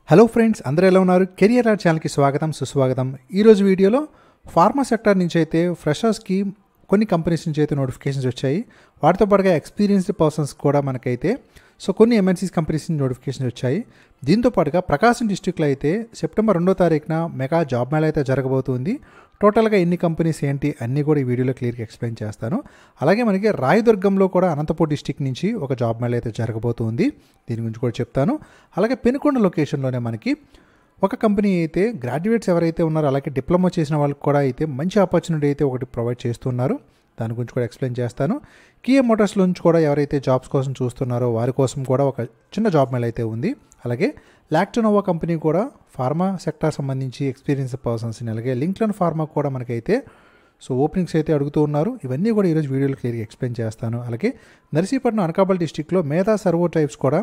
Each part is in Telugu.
హలో ఫ్రెండ్స్ అందరూ ఎలా ఉన్నారు కెరియర్ ఆర్ట్ ఛానల్కి స్వాగతం సుస్వాగతం ఈరోజు వీడియోలో ఫార్మా సెక్టర్ నుంచి అయితే ఫ్రెషర్స్కి కొన్ని కంపెనీస్ నుంచి అయితే నోటిఫికేషన్స్ వచ్చాయి వాటితో పాటుగా ఎక్స్పీరియన్స్డ్ పర్సన్స్ కూడా మనకైతే సో కొన్ని ఎంఎన్సీస్ కంపెనీస్ నుంచి నోటిఫికేషన్స్ వచ్చాయి దీంతో పాటుగా ప్రకాశం డిస్టిక్లో అయితే సెప్టెంబర్ రెండో తారీఖున మెగా జాబ్ మేళ అయితే జరగబోతుంది టోటల్గా ఎన్ని కంపెనీస్ ఏంటి అన్నీ కూడా ఈ వీడియోలో క్లియర్గా ఎక్స్ప్లెయిన్ చేస్తాను అలాగే మనకి రాయదుర్గంలో కూడా అనంతపూర్ డిస్టిక్ నుంచి ఒక జాబ్ మేళ అయితే జరగబోతుంది దీని గురించి కూడా చెప్తాను అలాగే పెనుకొండ లొకేషన్లోనే మనకి ఒక కంపెనీ అయితే గ్రాడ్యుయేట్స్ ఎవరైతే ఉన్నారో అలాగే డిప్లొమా చేసిన వాళ్ళకి కూడా అయితే మంచి ఆపర్చునిటీ అయితే ఒకటి ప్రొవైడ్ చేస్తున్నారు దాని గురించి కూడా ఎక్స్ప్లెయిన్ చేస్తాను కియా మోటార్స్ నుంచి కూడా ఎవరైతే జాబ్స్ కోసం చూస్తున్నారో వారి కోసం కూడా ఒక చిన్న జాబ్ మేళ అయితే ఉంది అలాగే లాక్టోనోవా కంపెనీ కూడా ఫార్మా సెక్టార్ సంబంధించి ఎక్స్పీరియన్స్ పర్సన్స్ని అలాగే లింక్లన్ ఫార్మా కూడా మనకైతే సో ఓపెనింగ్స్ అయితే అడుగుతూ ఉన్నారు ఇవన్నీ కూడా ఈరోజు వీడియోలో క్లియర్గా ఎక్స్ప్లెయిన్ చేస్తాను అలాగే నర్సీపట్నం అనకాపల్లి డిస్టిక్లో మేధా సర్వో టైప్స్ కూడా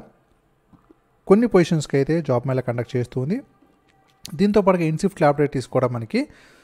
కొన్ని పొజిషన్స్కి అయితే జాబ్ మేళ కండక్ట్ చేస్తుంది దీంతో పాటుగా ఇన్సిఫ్ట్ ల్యాబొరేటరీస్ కూడా మనకి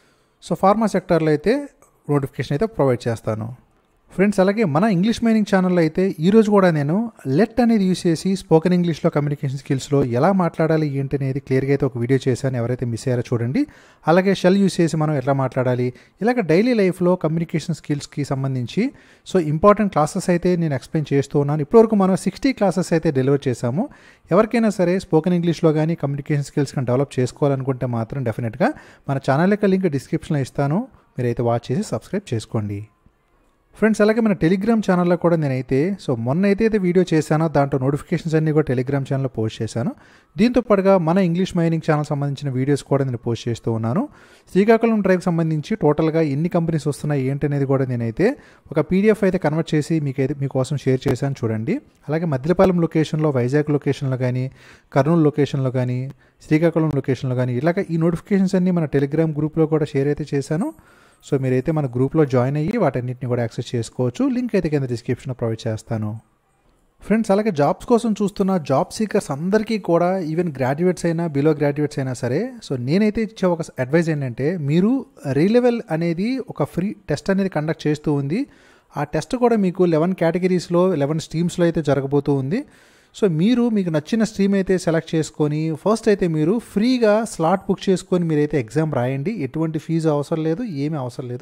సో ఫార్మా సెక్టార్లో అయితే నోటిఫికేషన్ అయితే ప్రొవైడ్ చేస్తాను ఫ్రెండ్స్ అలాగే మన ఇంగ్లీష్ మైనింగ్ ఛానల్లో అయితే ఈరోజు కూడా నేను లెట్ అనేది యూస్ చేసి స్పోకెన్ ఇంగ్లీష్లో కమ్యూనికేషన్ స్కిల్స్లో ఎలా మాట్లాడాలి ఏంటి అనేది క్లియర్గా అయితే ఒక వీడియో చేశాను ఎవరైతే మిస్ అయ్యారో చూడండి అలాగే షెల్ యూస్ చేసి మనం ఎట్లా మాట్లాడాలి ఇలాగ డైలీ లైఫ్లో కమ్యూనికేషన్ స్కిల్స్కి సంబంధించి సో ఇంపార్టెంట్ క్లాసెస్ అయితే నేను ఎక్స్ప్లెయిన్ చేస్తూ ఉన్నాను ఇప్పటివరకు మనం సిక్స్టీ క్లాసెస్ అయితే డెలివర్ చేశాము ఎవరికైనా సరే స్పోకెన్ ఇంగ్లీష్లో కానీ కమ్యూనికేషన్ స్కిల్స్ కానీ డెవలప్ చేసుకోవాలనుకుంటే మాత్రం డెఫినెట్గా మన ఛానల్ యొక్క లింక్ డిస్క్రిప్షన్లో ఇస్తాను మీరైతే వాచ్ చేసి సబ్స్క్రైబ్ చేసుకోండి ఫ్రెండ్స్ అలాగే మన టెలిగ్రామ్ ఛానల్లో కూడా నేనైతే సో మొన్న అయితే అయితే వీడియో చేశానో దాంట్లో నోటిఫికేషన్స్ అన్నీ కూడా టెలిగ్రామ్ ఛానల్లో పోస్ట్ చేశాను దీంతో పాటుగా మన ఇంగ్లీష్ మైనింగ్ ఛానల్ సంబంధించిన వీడియోస్ కూడా నేను పోస్ట్ చేస్తూ ఉన్నాను శ్రీకాకుళం డ్రైవ్ సంబంధించి టోటల్గా ఎన్ని కంపెనీస్ వస్తున్నాయి ఏంటి అనేది కూడా నేనైతే ఒక పీడిఎఫ్ అయితే కన్వర్ట్ చేసి మీకైతే మీకోసం షేర్ చేశాను చూడండి అలాగే మద్దిలపాలెం లొకేషన్లో వైజాగ్ లొకేషన్లో కానీ కర్నూలు లొకేషన్లో కానీ శ్రీకాకుళం లొకేషన్లో కానీ ఇలాగ ఈ నోటిఫికేషన్స్ అన్నీ మన టెలిగ్రామ్ గ్రూప్లో కూడా షేర్ అయితే చేశాను సో మీరైతే మన గ్రూప్లో జాయిన్ అయ్యి వాటన్నిటిని కూడా యాక్సెస్ చేసుకోవచ్చు లింక్ అయితే కింద డిస్క్రిప్షన్లో ప్రొవైడ్ చేస్తాను ఫ్రెండ్స్ అలాగే జాబ్స్ కోసం చూస్తున్న జాబ్ సీకర్స్ అందరికీ కూడా ఈవెన్ గ్రాడ్యుయేట్స్ అయినా బిలో గ్రాడ్యుయేట్స్ అయినా సరే సో నేనైతే ఇచ్చే ఒక అడ్వైజ్ ఏంటంటే మీరు రీలెవెల్ అనేది ఒక ఫ్రీ టెస్ట్ అనేది కండక్ట్ చేస్తూ ఉంది ఆ టెస్ట్ కూడా మీకు లెవెన్ కేటగిరీస్లో లెవెన్ స్ట్రీమ్స్లో అయితే జరగబోతూ ఉంది సో మీరు మీకు నచ్చిన స్ట్రీమ్ అయితే సెలెక్ట్ చేసుకొని ఫస్ట్ అయితే మీరు ఫ్రీగా స్లాట్ బుక్ చేసుకొని మీరైతే ఎగ్జామ్ రాయండి ఎటువంటి ఫీజు అవసరం లేదు ఏమీ అవసరం లేదు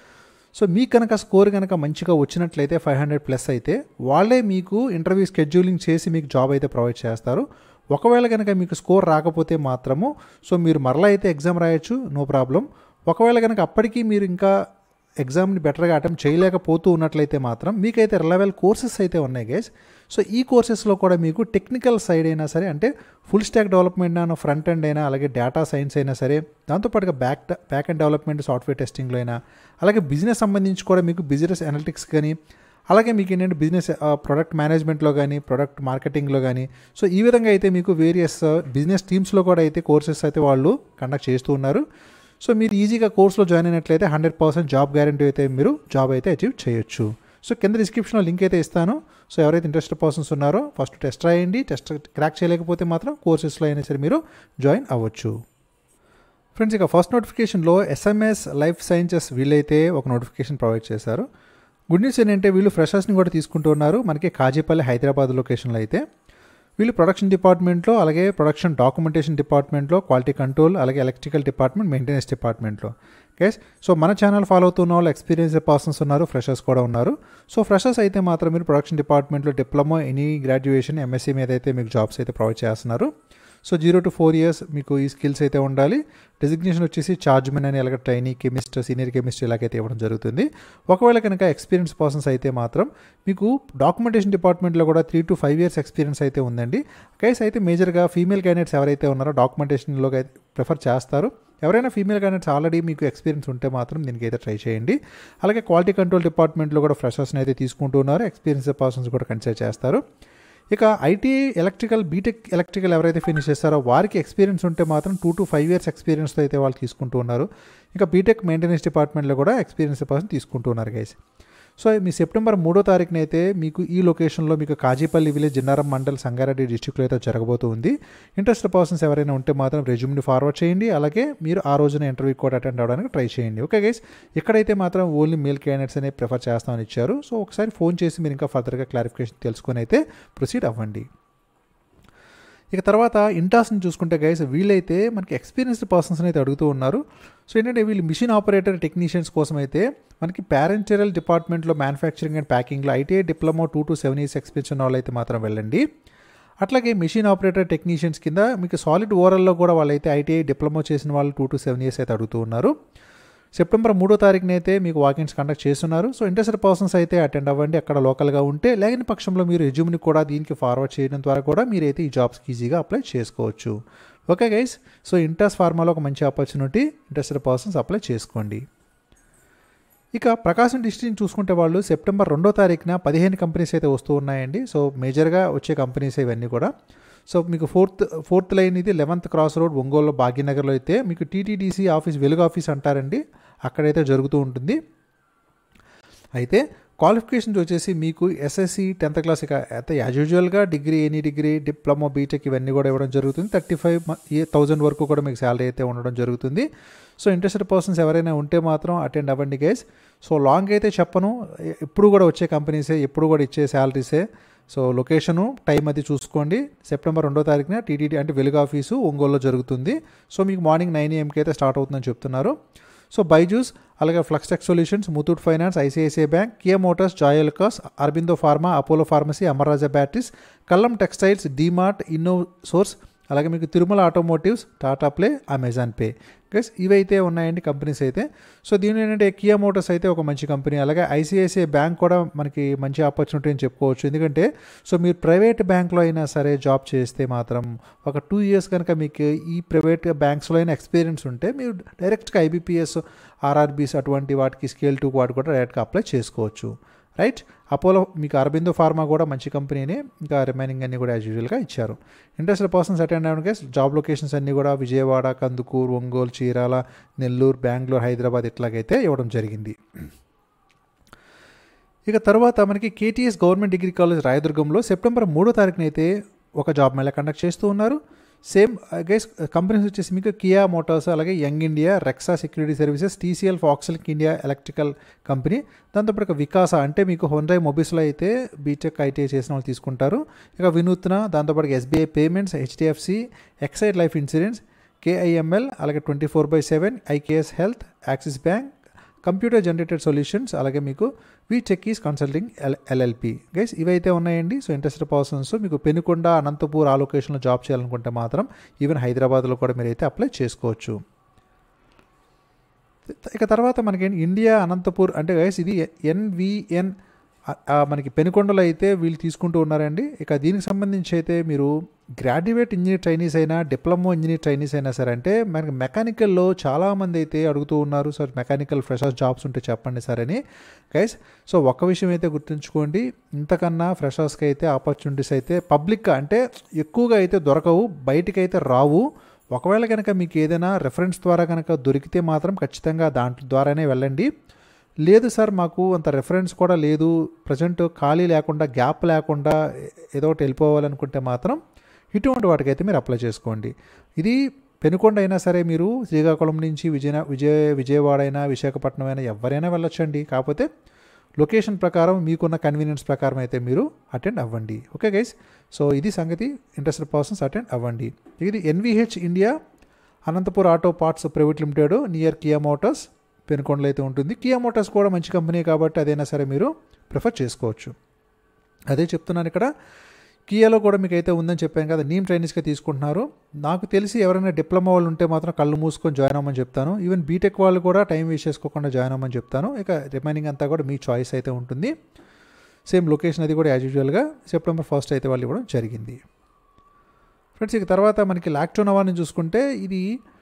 సో మీకు కనుక స్కోర్ కనుక మంచిగా వచ్చినట్లయితే ఫైవ్ హండ్రెడ్ ప్లస్ అయితే వాళ్ళే మీకు ఇంటర్వ్యూ స్కెడ్యూలింగ్ చేసి మీకు జాబ్ అయితే ప్రొవైడ్ చేస్తారు ఒకవేళ కనుక మీకు స్కోర్ రాకపోతే మాత్రము సో మీరు మరలా అయితే ఎగ్జామ్ రాయొచ్చు నో ప్రాబ్లం ఒకవేళ కనుక అప్పటికీ మీరు ఇంకా ఎగ్జామ్ని బెటర్గా అటెంప్ట్ చేయలేకపోతూ ఉన్నట్లయితే మాత్రం మీకైతే లెవెల్ కోర్సెస్ అయితే ఉన్నాయి గైస్ సో ఈ కోర్సెస్లో కూడా మీకు టెక్నికల్ సైడ్ అయినా సరే అంటే ఫుల్ స్టాక్ డెవలప్మెంట్ అయినా ఫ్రంట్ ఎండ్ అయినా అలాగే డేటా సైన్స్ అయినా సరే దాంతోపాటుగా back back and development software టెస్టింగ్లో అయినా అలాగే బిజినెస్ సంబంధించి కూడా మీకు బిజినెస్ అనలిటిక్స్ కానీ అలాగే మీకు ఏంటంటే బిజినెస్ ప్రొడక్ట్ మేనేజ్మెంట్లో కానీ ప్రొడక్ట్ మార్కెటింగ్లో కానీ సో ఈ విధంగా అయితే మీకు వేరియస్ బిజినెస్ టీమ్స్లో కూడా అయితే కోర్సెస్ అయితే వాళ్ళు కండక్ట్ చేస్తూ ఉన్నారు సో మీరు ఈజీగా కోర్సులో జాయిన్ అయినట్లయితే హండ్రెడ్ పర్సెంట్ జాబ్ గ్యారంటీ అయితే మీరు జాబ్ అయితే అచీవ్ చేయొచ్చు సో కింద డిస్క్రిప్షన్లో లింక్ అయితే ఇస్తాను సో ఎవరైతే ఇంట్రెస్టెడ్ పర్సన్స్ ఉన్నారో ఫస్ట్ టెస్ట్ రాయండి టెస్ట్ క్రాక్ చేయలేకపోతే మాత్రం కోర్సెస్లో అయినా సరే మీరు జాయిన్ అవ్వచ్చు ఫ్రెండ్స్ ఇక ఫస్ట్ నోటిఫికేషన్లో ఎస్ఎంఎస్ లైఫ్ సైన్సెస్ వీళ్ళైతే ఒక నోటిఫికేషన్ ప్రొవైడ్ చేశారు గుడ్ న్యూస్ ఏంటంటే వీళ్ళు ఫ్రెషర్స్ని కూడా తీసుకుంటూ ఉన్నారు మనకి కాజీపల్లి హైదరాబాద్ లొకేషన్లో అయితే వీళ్ళు ప్రొడక్షన్ డిపార్ట్మెంట్లో అలాగే ప్రొడక్షన్ డాక్యుమెంటేషన్ డిపార్ట్మెంట్లో క్వాలిటీ కంట్రోల్ అలాగే ఎలక్ట్రికల్ డిపార్ట్మెంట్ మెయింటెనెన్స్ డిపార్ట్మెంట్లో గైస్ సో మన ఛానల్ ఫాలో అవుతున్న వాళ్ళు ఎక్స్పీరియన్స్ పర్సన్స్ ఉన్నారు ఫ్రెషర్స్ కూడా ఉన్నారు సో ఫ్రెషర్స్ అయితే మాత్రం మీరు ప్రొడక్షన్ డిపార్ట్మెంట్లో డిప్లొమా ఎనీ గ్రాడ్యుయేషన్ ఎంఎస్సీ మీద అయితే మీకు జాబ్స్ అయితే ప్రొవైడ్ చేస్తున్నారు so zero to four years మీకు ఈ స్కిల్స్ అయితే ఉండాలి డెసిగ్నేషన్ వచ్చేసి చార్జ్మెన్ అని అలాగే ట్రైనీ కెమిస్ట్ సీనియర్ కెమిస్ట్ ఇలాగైతే ఇవ్వడం జరుగుతుంది ఒకవేళ కనుక ఎక్స్పీరియన్స్ పర్సన్స్ అయితే మాత్రం మీకు డాక్యుమెంటేషన్ డిపార్ట్మెంట్లో కూడా three to five years experience అయితే ఉందండి కేస్ అయితే మేజర్గా ఫీమేల్ క్యాండిడేట్స్ ఎవరైతే ఉన్నారో డాక్యుమెంటేషన్లో ప్రిఫర్ చేస్తారు ఎవరైనా ఫీమేల్ క్యాండిడేట్స్ ఆల్రెడీ మీకు ఎక్స్పీరియన్స్ ఉంటే మాత్రం దీనికైతే ట్రై చేయండి అలాగే క్వాలిటీ కంట్రోల్ డిపార్ట్మెంట్లో కూడా ఫ్రెషర్స్ని అయితే తీసుకుంటూ ఉన్నారు ఎక్స్పీరియన్స్ పర్సన్స్ కూడా కన్సిడర్ చేస్తారు ఇక ఐటీ ఎలక్ట్రికల్ బీటెక్ ఎలక్ట్రికల్ ఎవరైతే ఫినిష్ చేస్తారో వారికి ఎక్స్పీరియన్స్ ఉంటే మాత్రం టూ టు ఫైవ్ ఇయర్స్ ఎక్స్పీరియన్స్తో అయితే వాళ్ళు తీసుకుంటూ ఉన్నారు ఇంకా బీటెక్ మెయింటెనెన్స్ డిపార్ట్మెంట్లో కూడా ఎక్స్పీరియన్స్ పర్సన్ తీసుకుంటూ ఉన్నారు గైస్ సో మీ సెప్టెంబర్ మూడో తారీఖున అయితే మీకు ఈ లొకేషన్లో మీకు కాజీపల్లి విలేజ్ జిన్నారం మండల్ సంగారెడ్డి డిస్టిక్లో అయితే జరగబోతుంది ఇంట్రెస్ట్ పర్సన్స్ ఎవరైనా ఉంటే మాత్రం రెజ్యూమ్ని ఫార్వర్డ్ చేయండి అలాగే మీరు ఆ రోజున ఇంటర్వ్యూ కూడా అటెండ్ అవ్వడానికి ట్రై చేయండి ఓకే గైస్ ఇక్కడైతే మాత్రం ఓన్లీ మేల్ క్యాండిడేట్స్ అనే ప్రిఫర్ చేస్తామని ఇచ్చారు సో ఒకసారి ఫోన్ చేసి మీరు ఇంకా ఫర్దర్గా క్లారిఫికేషన్ తెలుసుకొని అయితే ప్రొసీడ్ అవ్వండి ఇక తర్వాత ఇంటాస్ని చూసుకుంటే గైస్ వీళ్ళైతే మనకి ఎక్స్పీరియన్స్డ్ పర్సన్స్ని అయితే అడుగుతూ ఉన్నారు సో ఏంటంటే వీళ్ళు మిషన్ ఆపరేటర్ టెక్నీషియన్స్ కోసం అయితే మనకి ప్యారెంటరల్ డిపార్ట్మెంట్లో మ్యానుఫ్యాక్చరింగ్ అండ్ ప్యాకింగ్లో ITI diploma two to seven years experience ఉన్న వాళ్ళు అయితే మాత్రం వెళ్ళండి అట్లాగే మిషన్ ఆపరేటర్ టెక్నీషియన్స్ కింద మీకు సాలిడ్ ఓరల్లో కూడా వాళ్ళైతే ఐటీఐ డిప్లొమా చేసిన వాళ్ళు టూ టు సెవెన్ ఇయర్స్ అయితే అడుగుతూ ఉన్నారు సెప్టెంబర్ మూడో తారీఖున అయితే మీకు వాకిన్స్ కండక్ట్ చేస్తున్నారు సో ఇంట్రెస్టెడ్ పర్సన్స్ అయితే అటెండ్ అవ్వండి అక్కడ లోకల్గా ఉంటే లేని పక్షంలో మీరు రెజ్యూమ్ని కూడా దీనికి ఫార్వర్డ్ చేయడం ద్వారా కూడా మీరైతే ఈ జాబ్స్కి ఈజీగా అప్లై చేసుకోవచ్చు ఓకే గైస్ సో ఇంటర్స్ ఫార్మాలో ఒక మంచి ఆపర్చునిటీ ఇంట్రెస్టెడ్ పర్సన్స్ అప్లై చేసుకోండి ఇక ప్రకాశం డిస్ట్రిక్ట్ చూసుకుంటే వాళ్ళు సెప్టెంబర్ రెండో తారీఖున పదిహేను కంపెనీస్ అయితే వస్తూ ఉన్నాయండి సో మేజర్గా వచ్చే కంపెనీస్ ఇవన్నీ కూడా సో మీకు ఫోర్త్ ఫోర్త్ లైన్ ఇది లెవెంత్ క్రాస్ రోడ్ ఒంగోలు భాగ్యనగర్లో అయితే మీకు టీటీడీసీ ఆఫీస్ వెలుగు ఆఫీస్ అంటారండి అక్కడైతే జరుగుతూ ఉంటుంది అయితే క్వాలిఫికేషన్స్ వచ్చేసి మీకు ఎస్ఎస్సి టెన్త్ క్లాస్ ఇక అయితే యాజ్ యూజువల్గా degree any degree diploma BTech ఇవన్నీ కూడా ఇవ్వడం జరుగుతుంది థర్టీ ఫైవ్ థౌజండ్ వరకు కూడా మీకు శాలరీ అయితే ఉండడం జరుగుతుంది సో ఇంట్రెస్టెడ్ పర్సన్స్ ఎవరైనా ఉంటే మాత్రం అటెండ్ అవ్వండి గైస్ సో లాంగ్ అయితే చెప్పను ఎప్పుడు కూడా వచ్చే కంపెనీసే ఎప్పుడు కూడా ఇచ్చే శాలరీసే సో లొకేషను టైం అది చూసుకోండి సెప్టెంబర్ రెండో తారీఖున టీటీడీ అంటే వెలుగు ఆఫీసు ఒంగోలులో జరుగుతుంది సో మీకు మార్నింగ్ నైన్ ఏఎంకి అయితే స్టార్ట్ అవుతుందని చెప్తున్నారు సో బైజూస్ అలాగే flux tech solutions Muthoot finance ICICI bank Kia motors Joyalukkas Aurobindo pharma Apollo pharmacy Amara Raja batteries Kallam textiles DMart inno source అలాగే మీకు Tirumala automotives Tata play Amazon pay guys ఇవైతే ఉన్నాయండి కంపెనీస్ అయితే సో దీని ఏంటంటే కియా మోటార్స్ అయితే ఒక మంచి కంపెనీ అలాగే ఐసిఐసిఐ బ్యాంక్ కూడా మనకి మంచి ఆపర్చునిటీ అని చెప్పుకోవచ్చు ఎందుకంటే సో మీరు ప్రైవేట్ బ్యాంక్లో అయినా సరే జాబ్ చేస్తే మాత్రం ఒక టూ ఇయర్స్ కనుక మీకు ఈ ప్రైవేట్ బ్యాంక్స్లో అయినా ఎక్స్పీరియన్స్ ఉంటే మీరు డైరెక్ట్గా ఐబీపీఎస్ ఆర్ఆర్బీస్ అటువంటి వాటికి స్కేల్ టూ వాటి కూడా డైరెక్ట్గా అప్లై చేసుకోవచ్చు రైట్ అపోలో మీకు అరబిందో ఫార్మా కూడా మంచి కంపెనీనే ఇంకా రిమైనింగ్ అన్నీ కూడా యాజ్ యూజువల్గా ఇచ్చారు ఇంట్రెస్టెడ్ పర్సన్స్ అటెండ్ అవ్వడానికి జాబ్ లొకేషన్స్ అన్నీ కూడా విజయవాడ కందుకూరు ఒంగోలు చీరాల నెల్లూరు బెంగళూరు హైదరాబాద్ ఇట్లాగైతే ఇవ్వడం జరిగింది ఇక తర్వాత మనకి కేటీఎస్ గవర్నమెంట్ డిగ్రీ కాలేజ్ రాయదుర్గంలో సెప్టెంబర్ మూడో తారీఖున అయితే ఒక జాబ్ మేళా కండక్ట్ చేస్తూ ఉన్నారు సేమ్ గైస్ కంపెనీస్ వచ్చేసి మీకు కియా మోటార్స్ అలాగే young India Rexa security services TCL ఫాక్సిల్క్ ఇండియా ఎలక్ట్రికల్ కంపెనీ దాంతోపాటు వికాస అంటే మీకు హోండై మొబైల్స్లో అయితే బీటెక్ ఐటీఐ చేసిన వాళ్ళు తీసుకుంటారు ఇక వినూత్న దాంతోపాటు SBI payments HDFC Exide life insurance KIML అలాగే twenty four by seven IKS health Axis bank computer generated solutions అలాగే మీకు V techies consulting L LLP guys ఇవైతే ఉన్నాయండి సో ఇంట్రెస్టెడ్ పర్సన్స్ మీకు పెనుకొండ అనంతపూర్ ఆ లొకేషన్లో జాబ్ చేయాలనుకుంటే మాత్రం ఈవెన్ హైదరాబాద్లో కూడా మీరైతే అప్లై చేసుకోవచ్చు ఇక తర్వాత మనకి ఇండియా అనంతపూర్ అంటే గైస్ ఇది ఎన్విఎన్ మనకి పెనుకొండలో అయితే వీళ్ళు తీసుకుంటూ ఉన్నారండి ఇక దీనికి సంబంధించి అయితే మీరు గ్రాడ్యుయేట్ ఇంజనీర్ ట్రైనీస్ అయినా డిప్లొమా ఇంజనీర్ ట్రైనీస్ అయినా సరే అంటే మనకి మెకానికల్లో చాలామంది అయితే అడుగుతూ ఉన్నారు సార్ మెకానికల్ ఫ్రెషర్స్ జాబ్స్ ఉంటే చెప్పండి సార్ అని గైస్ సో ఒక్క విషయం అయితే గుర్తుంచుకోండి ఇంతకన్నా ఫ్రెషర్స్కి అయితే ఆపర్చునిటీస్ అయితే పబ్లిక్గా అంటే ఎక్కువగా అయితే దొరకవు బయటికి అయితే రావు ఒకవేళ కనుక మీకు ఏదైనా రెఫరెన్స్ ద్వారా కనుక దొరికితే మాత్రం ఖచ్చితంగా దాంట్లో ద్వారానే వెళ్ళండి లేదు సార్ మాకు అంత రెఫరెన్స్ కూడా లేదు ప్రజెంట్ ఖాళీ లేకుండా గ్యాప్ లేకుండా ఏదో ఒకటి వెళ్ళిపోవాలనుకుంటే మాత్రం ఇటువంటి వాటికైతే మీరు అప్లై చేసుకోండి ఇది పెనుకొండ అయినా సరే మీరు శ్రీకాకుళం నుంచి విజయ విజయ విజయవాడ అయినా విశాఖపట్నం అయినా ఎవరైనా వెళ్ళొచ్చండి కాకపోతే లొకేషన్ ప్రకారం మీకున్న కన్వీనియన్స్ ప్రకారం అయితే మీరు అటెండ్ అవ్వండి ఓకే గైస్ సో ఇది సంగతి ఇంట్రెస్టెడ్ పర్సన్స్ అటెండ్ అవ్వండి ఇది NVH India Anantapur auto parts private limited near Kia Motors పెనుకొండలో అయితే ఉంటుంది కియా మోటార్స్ కూడా మంచి కంపెనీ కాబట్టి అదైనా సరే మీరు ప్రిఫర్ చేసుకోవచ్చు అదే చెప్తున్నాను ఇక్కడ కియాలో కూడా మీకు అయితే ఉందని చెప్పాను కదా నీమ్ ట్రైనీస్గా తీసుకుంటున్నారు నాకు తెలిసి ఎవరైనా డిప్లొమా వాళ్ళు ఉంటే మాత్రం కళ్ళు మూసుకొని జాయిన్ అవ్వమని చెప్తాను ఈవెన్ బీటెక్ వాళ్ళు కూడా టైం వేస్ట్ చేసుకోకుండా జాయిన్ అవ్వమని చెప్తాను ఇక రిమైనింగ్ అంతా కూడా మీ చాయిస్ అయితే ఉంటుంది సేమ్ లొకేషన్ అది కూడా యాజ్ యూజువల్గా సెప్టెంబర్ ఫస్ట్ అయితే వాళ్ళు ఇవ్వడం జరిగింది ఫ్రెండ్స్ ఇక తర్వాత మనకి లాక్టోనవాని చూసుకుంటే ఇది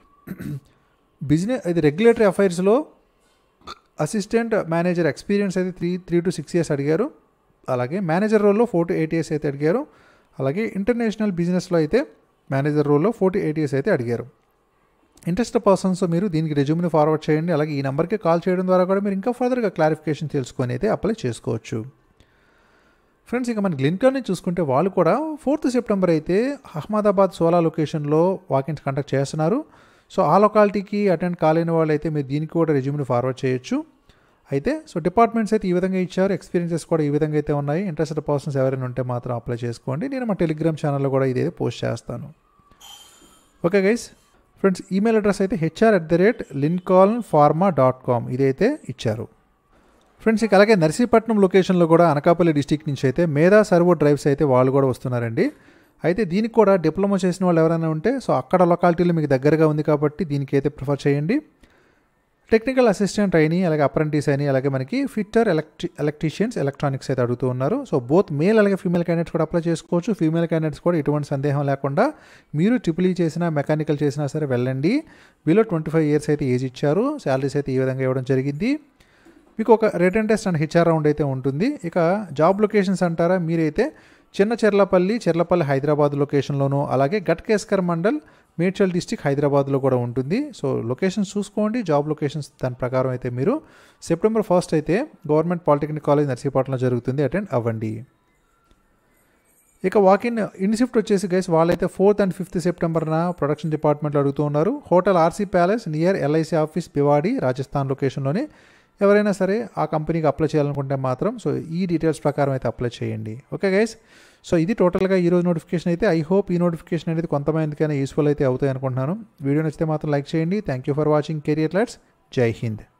బిజినెస్ ఇది రెగ్యులేటరీ అఫైర్స్లో అసిస్టెంట్ మేనేజర్ ఎక్స్పీరియన్స్ అయితే three three to six years అడిగారు అలాగే మేనేజర్ రోల్లో ఫోర్ టు ఎయిట్ ఇయర్స్ అయితే అడిగారు అలాగే ఇంటర్నేషనల్ బిజినెస్లో అయితే మేనేజర్ రోల్లో ఫోర్ టు ఎయిట్ ఇయర్స్ అయితే అడిగారు ఇంట్రెస్ట్ పర్సన్స్ మీరు దీనికి రెజ్యూమ్ని ఫార్వర్డ్ చేయండి అలాగే ఈ నెంబర్కి కాల్ చేయడం ద్వారా కూడా మీరు ఇంకా ఫర్దర్గా క్లారిఫికేషన్ తెలుసుకొని అయితే అప్లై చేసుకోవచ్చు ఫ్రెండ్స్ ఇక మన గ్లిన్కర్ని చూసుకుంటే వాళ్ళు కూడా ఫోర్త్ సెప్టెంబర్ అయితే అహ్మదాబాద్ సోలా లొకేషన్లో వాకిన్స్ కండక్ట్ చేస్తున్నారు సో ఆ లొకాలిటీకి అటెండ్ కాలేని వాళ్ళు అయితే మీరు దీనికి కూడా రెజ్యూమ్ని ఫార్వర్డ్ చేయొచ్చు అయితే సో డిపార్ట్మెంట్స్ అయితే ఈ విధంగా ఇచ్చారు ఎక్స్పీరియన్సెస్ కూడా ఈ విధంగా అయితే ఉన్నాయి ఇంట్రెస్టెడ్ పర్సన్స్ ఎవరైనా ఉంటే మాత్రం అప్లై చేసుకోండి నేను మా టెలిగ్రామ్ ఛానల్లో కూడా ఇదే పోస్ట్ చేస్తాను okay guys friends email address అయితే HR at the rate Lincoln pharma dot com ఇదైతే ఇచ్చారు ఫ్రెండ్స్ ఇక అలాగే నర్సీపట్నం లొకేషన్లో కూడా అనకాపల్లి డిస్టిక్ నుంచి అయితే మేధా సర్వో డ్రైవ్స్ అయితే వాళ్ళు కూడా వస్తున్నారండి అయితే దీనికి కూడా డిప్లొమా చేసిన వాళ్ళు ఎవరైనా ఉంటే సో అక్కడ లొకాలిటీలో మీకు దగ్గరగా ఉంది కాబట్టి దీనికి అయితే ప్రిఫర్ చేయండి టెక్నికల్ అసిస్టెంట్ అయిని అలాగే అప్రెంటిస్ అని అలాగే మనకి ఫిట్టర్ ఎలక్ట్రి ఎలక్ట్రీషియన్స్ ఎలక్ట్రానిక్స్ అయితే అడుగుతూ ఉన్నారు సో బోత్ మేల్ అలాగే ఫీమేల్ క్యాండిడేట్స్ కూడా అప్లై చేసుకోవచ్చు ఫీమేల్ క్యాండిడేట్స్ కూడా ఎటువంటి సందేహం లేకుండా మీరు ట్రిపుల్ ఈ చేసినా మెకానికల్ చేసినా సరే వెళ్ళండి బిలో ట్వంటీ ఫైవ్ ఇయర్స్ అయితే ఏజ్ ఇచ్చారు శాలరీస్ అయితే ఈ విధంగా ఇవ్వడం జరిగింది మీకు ఒక written test and HR round అయితే ఉంటుంది ఇక జాబ్ లొకేషన్స్ అంటారా మీరైతే చిన్న చెర్లపల్లి చెర్లపల్లి హైదరాబాద్ లొకేషన్లోను అలాగే గట్కేస్కర్ మండల్ మేడ్చల్ డిస్టిక్ హైదరాబాద్లో కూడా ఉంటుంది సో లొకేషన్స్ చూసుకోండి జాబ్ లొకేషన్స్ దాని ప్రకారం అయితే మీరు సెప్టెంబర్ ఫస్ట్ అయితే గవర్నమెంట్ పాలిటెక్నిక్ కాలేజ్ నర్సీపట్నంలో జరుగుతుంది అటెండ్ అవ్వండి ఇక వాకిన్ ఇన్ షిఫ్ట్ వచ్చేసి గైస్ వాళ్ళైతే ఫోర్త్ అండ్ ఫిఫ్త్ సెప్టెంబర్న ప్రొడక్షన్ డిపార్ట్మెంట్లో అడుగుతూ ఉన్నారు hotel RC palace near LIC office Bhiwadi Rajasthan లొకేషన్లోనే ఎవరైనా సరే ఆ కంపెనీకి అప్లై చేయాలనుకుంటే మాత్రం సో ఈ డీటెయిల్స్ ప్రకారం అయితే అప్లై చేయండి ఓకే గైస్ సో ఇది టోటల్గా ఈ రోజు నోటిఫికేషన్ అయితే ఐ హోప్ ఈ నోటిఫికేషన్ అనేది కొంతమందికైనా యూస్ఫుల్ అయితే అవుతాయి అనుకుంటున్నాను వీడియో నచ్చితే మాత్రం లైక్ చేయండి thank you for watching career let's జై హింద్